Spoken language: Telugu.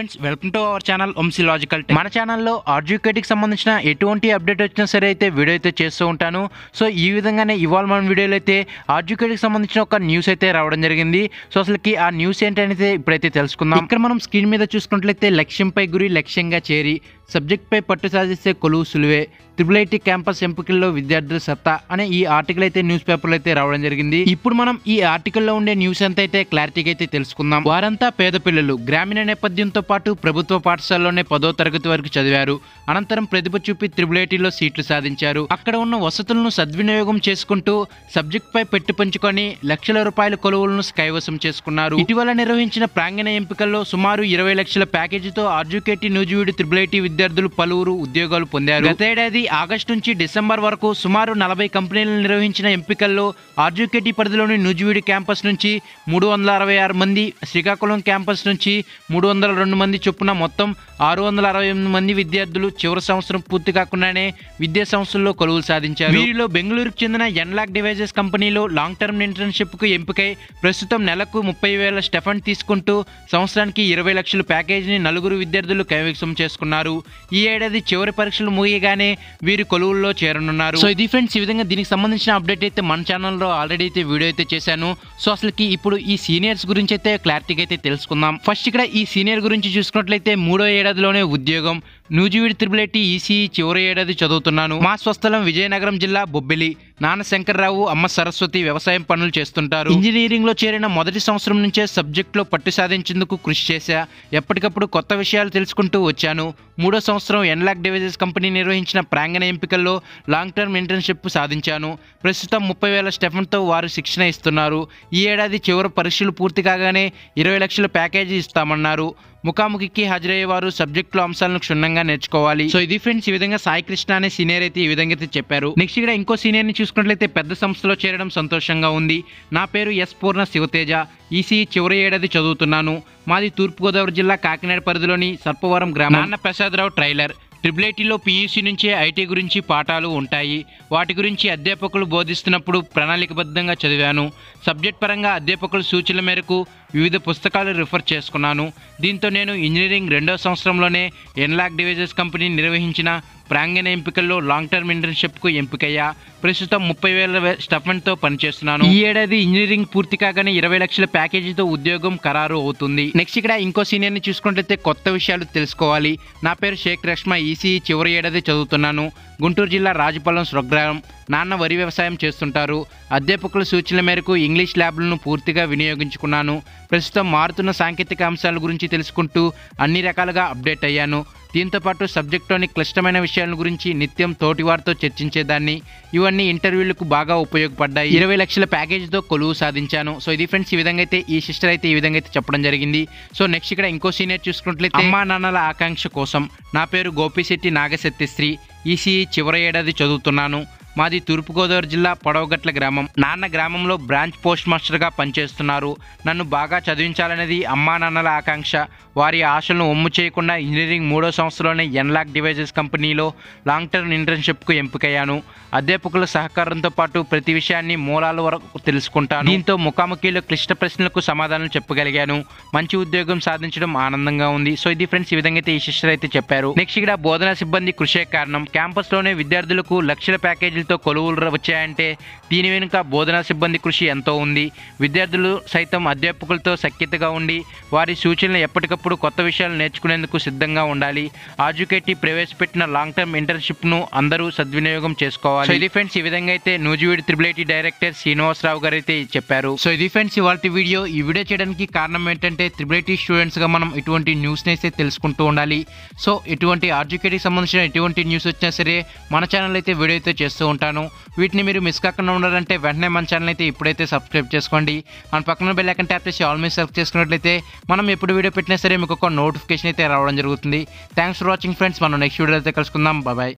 friends welcome to our channel Vamshi logical మన ఛానల్లో ఆర్జుకేటికి సంబంధించిన ఎటువంటి అప్డేట్ వచ్చినా సరే అయితే వీడియో అయితే చేస్తూ ఉంటాను సో ఈ విధంగానే ఇవాళ మన వీడియోలో అయితే ఆర్జుకేటికి సంబంధించిన ఒక న్యూస్ అయితే రావడం జరిగింది సో అసలుకి ఆ న్యూస్ ఏంటనేది ఇప్పుడైతే తెలుసుకుందాం ఇక్కడ మనం స్క్రీన్ మీద చూసుకున్నట్లయితే లక్ష్యంపై గురి లక్ష్యంగా చేరి సబ్జెక్ట్పై పట్టు సాధిస్తే కొలువు సులువే ట్రిపుల్ ఐటీ క్యాంపస్ ఎంపికల్లో విద్యార్థుల సత్తా అనే ఈ ఆర్టికల్ అయితే న్యూస్ పేపర్లో అయితే రావడం జరిగింది ఇప్పుడు మనం ఈ ఆర్టికల్లో ఉండే న్యూస్ అంతా అయితే క్లారిటీగా అయితే తెలుసుకుందాం వారంతా పేద పిల్లలు గ్రామీణ నేపథ్యంతో పాటు ప్రభుత్వ పాఠశాలలోనే పదో తరగతి వరకు చదివారు అనంతరం ప్రతిభ చూపి త్రిబుల్ ఐటీలో సీట్లు సాధించారు అక్కడ ఉన్న వసతులను సద్వినియోగం చేసుకుంటూ సబ్జెక్ట్ పై పెట్టి పంచుకొని లక్షల రూపాయల కొలువులను కైవసం చేసుకున్నారు ఇటీవల నిర్వహించిన ప్రాంగణ ఎంపికల్లో సుమారు ఇరవై లక్షల ప్యాకేజీతో ఆర్జుకేటి నూజివీడు త్రిబుల్ ఐటీ విద్యార్థులు పలువురు ఉద్యోగాలు పొందారు గతేడాది ఆగస్టు నుంచి డిసెంబర్ వరకు సుమారు నలభై కంపెనీలు నిర్వహించిన ఎంపికల్లో ఆర్జుకేటి పరిధిలోని నూజివీడు క్యాంపస్ నుంచి మూడు వందల అరవై ఆరు మంది శ్రీకాకుళం క్యాంపస్ నుంచి మూడు వందల రెండు మంది చొప్పున మొత్తం ఆరు వందల అరవై ఎనిమిది మంది విద్యార్థులు చివరి సంవత్సరం పూర్తి కాకుండానే విద్యా సంస్థల్లో కొలువులు సాధించారు వీరిలో బెంగళూరుకు చెందిన ఎన్లాక్ డివైజెస్ కంపెనీలో లాంగ్ టర్మ్ ఇంటర్న్షిప్ కు ఎంపికై ప్రస్తుతం నెలకు ముప్పై వేల స్టెఫండ్ తీసుకుంటూ సంవత్సరానికి ఇరవై లక్షల ప్యాకేజీని నలుగురు విద్యార్థులు కైవసం చేసుకున్నారు ఈ ఏడాది చివరి పరీక్షలు ముగియగానే వీరు కొలువుల్లో చేరనున్నారు సో ఇది ఫ్రెండ్స్ ఈ విధంగా దీనికి సంబంధించిన అప్డేట్ అయితే మన ఛానల్లో ఆల్రెడీ అయితే వీడియో అయితే చేశాను సో అసలుకి ఇప్పుడు ఈ సీనియర్స్ గురించి అయితే క్లారిటీగా అయితే తెలుసుకుందాం ఫస్ట్ ఇక్కడ ఈ సీనియర్ గురించి చూసుకున్నట్లయితే మూడో ఏడాదిలోనే ఉద్యోగం నూజివీడి త్రిబులెట్టి ఈసీ చివరి ఏడాది చదువుతున్నాను మా స్వస్థలం విజయనగరం జిల్లా బొబ్బిలి నాన్న శంకర్రావు అమ్మ సరస్వతి వ్యవసాయం పనులు చేస్తుంటారు ఇంజనీరింగ్ లో చేరిన మొదటి సంవత్సరం నుంచే సబ్జెక్ట్ లో పట్టు సాధించేందుకు కృషి చేశా ఎప్పటికప్పుడు కొత్త విషయాలు తెలుసుకుంటూ వచ్చాను మూడో సంవత్సరం ఎన్లాక్ డివైజెస్ కంపెనీ నిర్వహించిన ప్రాంగణ ఎంపికల్లో లాంగ్ టర్మ్ ఇంటర్న్షిప్ సాధించాను ప్రస్తుతం ముప్పై వేల స్టెఫన్తో వారు శిక్షణ ఇస్తున్నారు ఈ ఏడాది చివరి పరీక్షలు పూర్తి కాగానే ఇరవై లక్షల ప్యాకేజీ ఇస్తామన్నారు ముఖాముఖికి హాజరయ్యే వారు సబ్జెక్టులో అంశాలను క్షుణ్ణంగా నేర్చుకోవాలి సో ఇది ఫ్రెండ్స్ ఈ విధంగా సాయి కృష్ణ అనే సీనియర్ అయితే ఈ విధంగా అయితే చెప్పారు నెక్స్ట్ ఇక్కడ ఇంకో సీనియర్ ని చూసుకున్నట్లయితే పెద్ద సంస్థలో చేరడం సంతోషంగా ఉంది నా పేరు ఎస్ పూర్ణ శివతేజ ఈసీ చివరి ఏడాది చదువుతున్నాను మాది తూర్పుగోదావరి జిల్లా కాకినాడ పరిధిలోని సర్పవరం గ్రామం నాన్న ప్రసాదరావు ట్రైలర్ ట్రిపుల్ ఐటీలో పీయూసీ నుంచే ఐటీ గురించి పాఠాలు ఉంటాయి వాటి గురించి అధ్యాపకులు బోధిస్తున్నప్పుడు ప్రణాళికబద్ధంగా చదివాను సబ్జెక్ట్ పరంగా అధ్యాపకుల సూచనల మేరకు వివిధ పుస్తకాలు రిఫర్ చేసుకున్నాను దీంతో నేను ఇంజనీరింగ్ రెండో సంవత్సరంలోనే ఎన్లాక్ డివైజెస్ కంపెనీ నిర్వహించిన ప్రాంగణ ఎంపికల్లో లాంగ్ టర్మ్ ఇంటర్న్షిప్కు ఎంపికయ్యా ప్రస్తుతం ముప్పై వేల స్టఫెంట్తో పనిచేస్తున్నాను ఈ ఏడాది ఇంజనీరింగ్ పూర్తి కాగానే ఇరవై లక్షల ప్యాకేజీతో ఉద్యోగం ఖరారు అవుతుంది నెక్స్ట్ ఇక్కడ ఇంకో సీనియర్ని చూసుకుంటే కొత్త విషయాలు తెలుసుకోవాలి నా పేరు షేక్ రష్మ ఈసీ చివరి ఏడాది చదువుతున్నాను గుంటూరు జిల్లా రాజపాలెం స్వగ్రామం నాన్న వరి వ్యవసాయం చేస్తుంటారు అధ్యాపకుల సూచనల మేరకు ఇంగ్లీష్ ల్యాబ్లను పూర్తిగా వినియోగించుకున్నాను ప్రస్తుతం మారుతున్న సాంకేతిక అంశాల గురించి తెలుసుకుంటూ అన్ని రకాలుగా అప్డేట్ అయ్యాను దీంతో పాటు సబ్జెక్ట్లోని క్లిష్టమైన విషయాల గురించి నిత్యం తోటివారితో చర్చించేదాన్ని ఇవన్నీ ఇంటర్వ్యూలకు బాగా ఉపయోగపడ్డాయి ఇరవై లక్షల ప్యాకేజీతో కొలువు సాధించాను సో ఇది ఫ్రెండ్స్ ఈ విధంగా అయితే ఈ సిస్టర్ అయితే ఈ విధంగా అయితే చెప్పడం జరిగింది సో నెక్స్ట్ ఇక్కడ ఇంకో సీనియర్ చూసుకున్నట్లయితే అమ్మా నాన్నల ఆకాంక్ష కోసం నా పేరు గోపిశెట్టి నాగసత్యశ్రీ ఈసీ చివరి ఏడాది చదువుతున్నాను మాది తూర్పుగోదావరి జిల్లా పొడవగట్ల గ్రామం నాన్న గ్రామంలో బ్రాంచ్ పోస్ట్ మాస్టర్గా పనిచేస్తున్నారు నన్ను బాగా చదివించాలనేది అమ్మా నాన్నల ఆకాంక్ష వారి ఆశలను ఒమ్ము చేయకుండా ఇంజనీరింగ్ మూడో సంవత్సరంలోనే ఎన్లాక్ డివైజెస్ కంపెనీలో లాంగ్ టర్మ్ ఇంటర్న్షిప్కు ఎంపికయ్యాను అధ్యాపకుల సహకారంతో పాటు ప్రతి విషయాన్ని మూలాల వరకు తెలుసుకుంటాను దీంతో ముఖాముఖిలో క్లిష్ట ప్రశ్నలకు సమాధానం చెప్పగలిగాను మంచి ఉద్యోగం సాధించడం ఆనందంగా ఉంది సో ఇది ఫ్రెండ్స్ ఈ విధంగా అయితే ఈ సిస్టర్ అయితే చెప్పారు నెక్స్ట్ ఇక్కడ బోధనా సిబ్బంది కృషే కారణం క్యాంపస్లోనే విద్యార్థులకు లక్షల ప్యాకేజీలతో కొలువులు వచ్చాయంటే దీని వెనుక బోధనా సిబ్బంది కృషి ఎంతో ఉంది విద్యార్థులు సైతం అధ్యాపకులతో సఖ్యతగా ఉండి వారి సూచనలు ఎప్పటికప్పుడు కొత్త విషయాలు నేర్చుకునేందుకు సిద్ధంగా ఉండాలి ఆజుకేటి ప్రవేశపెట్టిన లాంగ్ టర్మ్ ఇంటర్న్షిప్ ను అందరూ సద్వినియోగం చేసుకోవాలి సో ఇది ఫ్రెండ్స్ ఈ విధంగా అయితే నూజివీడి త్రిబుల్ ఐటీ డైరెక్టర్ శ్రీనివాసరావు గారు అయితే చెప్పారు సో ఇది ఫ్రెండ్స్ ఇవాళ వీడియో ఈ వీడియో చేయడానికి కారణం ఏంటంటే త్రిబుల్ ఐటీ స్టూడెంట్స్ గా మనం ఇటువంటి న్యూస్ అయితే తెలుసుకుంటూ ఉండాలి సో ఇటువంటి ఆర్జుకేటీకి సంబంధించిన ఎటువంటి న్యూస్ వచ్చినా సరే మన ఛానల్ అయితే వీడియో అయితే చేస్తూ ఉంటాను వీటిని మీరు మిస్ కాకుండా ఉండాలంటే వెంటనే మన ఛానల్ అయితే ఇప్పుడైతే సబ్స్క్రైబ్ చేసుకోండి మన పక్కన బెల్ ఐకన్ ట్యాప్ చేసి ఆల్మోస్ట్ సెలెక్ట్ చేసుకున్నట్లయితే మనం ఎప్పుడు వీడియో పెట్టినా సరే మీకు ఒక నోటిఫికేషన్ అయితే రావడం జరుగుతుంది థ్యాంక్స్ ఫర్ వాచింగ్ ఫ్రెండ్స్ మనం నెక్స్ట్ వీడియో అయితే కలుసుకుందాం బాయ్